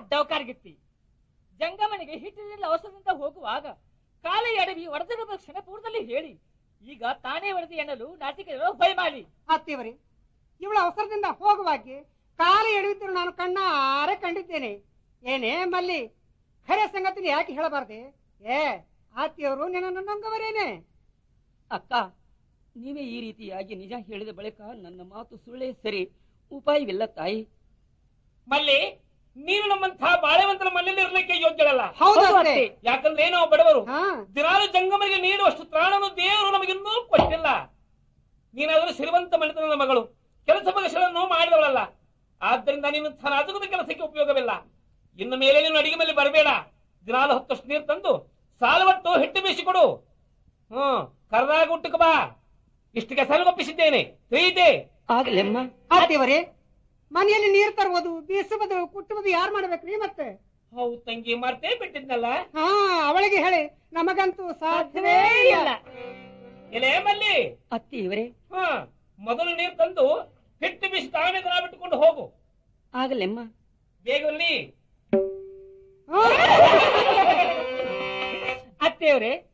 ಡೌಕಾರ್ಗಿತ್ತಿ ಜಂಗಮನಿಗೆ ಹಿಟ್ಟಿನಿಂದ ಅವಸರದಿಂದ ಹೋಗುವಾಗ ಕಾಲ ಎಡವಿ ಒಡೆದಿರುವ ಕ್ಷಣ ಪೂರ್ವದಲ್ಲಿ ಹೇಳಿ ಈಗ ತಾನೇ ಒಡೆದು ಎನ್ನಲು ನಾಚಿಕೆ ಹೊಯ್ಮಾಲಿ ಅತ್ತಿಯವರೇ ಇವಳ ಅವಸರದಿಂದ ಹೋಗುವಾಗೆ ಕಾಲು ಎಳೆಯುತ್ತಿರು ನಾನು ಕಣ್ಣಾರೆ ಕಂಡಿದ್ದೇನೆ ಏನೇ ಮಲ್ಲಿ ಖರೆ ಸಂಗತಿನ ಯಾಕೆ ಹೇಳಬಾರ್ದೆ ಏ ಆತಿಯವರು ನಿನ್ನನ್ನು ನಂಗವರೇನೆ ಅಕ್ಕ ನೀವೇ ಈ ರೀತಿಯಾಗಿ ನಿಜ ಹೇಳಿದ ಬಳಿಕ ನನ್ನ ಮಾತು ಸುಳ್ಳೇ ಸರಿ ಉಪಾಯವಿಲ್ಲ ತಾಯಿ ಮಲ್ಲಿ ನೀನು ನಮ್ಮಂತಹ ಬಾಳೆವಂತನ ಮನೆಯಲ್ಲಿ ಇರಲಿಕ್ಕೆ ಯೋಗ್ಯಳಲ್ಲ ಹೌದು ಹೌದು ಅತ್ತೆ. ಅತ್ತೆ. ಯಾಕಂದ್ರೆ ನಾವು ಬಡವರು ಹಾ ದಿನಾಲು ಜಂಗಮರಿಗೆ ನೀಡುವಷ್ಟು ತ್ರಾಣನು ದೇವರು ನಮಗಿನ್ನೂ ಕೊಟ್ಟಿಲ್ಲ ನೀನಾದರೂ ಶ್ರೀಮಂತ ಮನೆತನದ ಮಗಳು ಕೆಲಸ ಬಗೆಗಳನ್ನು ಮಾಡಿದವಳಲ್ಲ ಆದ್ದರಿಂದ ನೀನು ರಾಜಕದ ಕೆಲಸಕ್ಕೆ ಉಪಯೋಗವಿಲ್ಲ ಇನ್ನು ಮೇಲೆ ನೀನು ಅಡಿಗೆ ಮೇಲೆ ಬರಬೇಡ ದಿನಾಲು ಹತ್ತಷ್ಟು ನೀರು ತಂದು ಸಾಲವಟ್ಟು ಹಿಟ್ಟು ಬೀಸಿಕೊಡು ಹ್ಮ್ ಕರ್ದಾಗ ಊಟಕ್ಕೆ ಬಾ ಇಷ್ಟಿಗೆ ಸಲಗೊಪ್ಪಿಸಿದ್ದೇನೆ ತಿಳಿಯಿತೆ ಆಗಲೆಮ್ಮ ಆತಿಯವರೇ ಮನೆಯಲ್ಲಿ ನೀರು ತರುವುದು ಬೀಸುವುದು ಕುಟ್ಟುವುದು ಯಾರು ಮಾಡ್ಬೇಕ್ರಿ ಮತ್ತೆ ಹೌದು ತಂಗಿ ಮರ್ತೇ ಬಿಟ್ಟಿದ್ನಲ್ಲ ಹಾ ಅವಳಿಗೆ ಹೇಳಿ ನಮಗಂತೂ ಸಾಧ್ಯವೇ ಇಲ್ಲ ಎಲೆ ಮಲ್ಲಿ ಅತ್ತಿ ಇವರೇ ಹಾ ಮೊದಲು ನೀರು ತಂದು ಹಿಟ್ಟು ಬೀಸಿ ತಾನೇ ದನ ಬಿಟ್ಟುಕೊಂಡು ಹೋಗು ಆಗಲೆಮ್ಮ ಬೇಗಲ್ಲಿ ಹಾ. ಅತ್ತೆಯವರೇ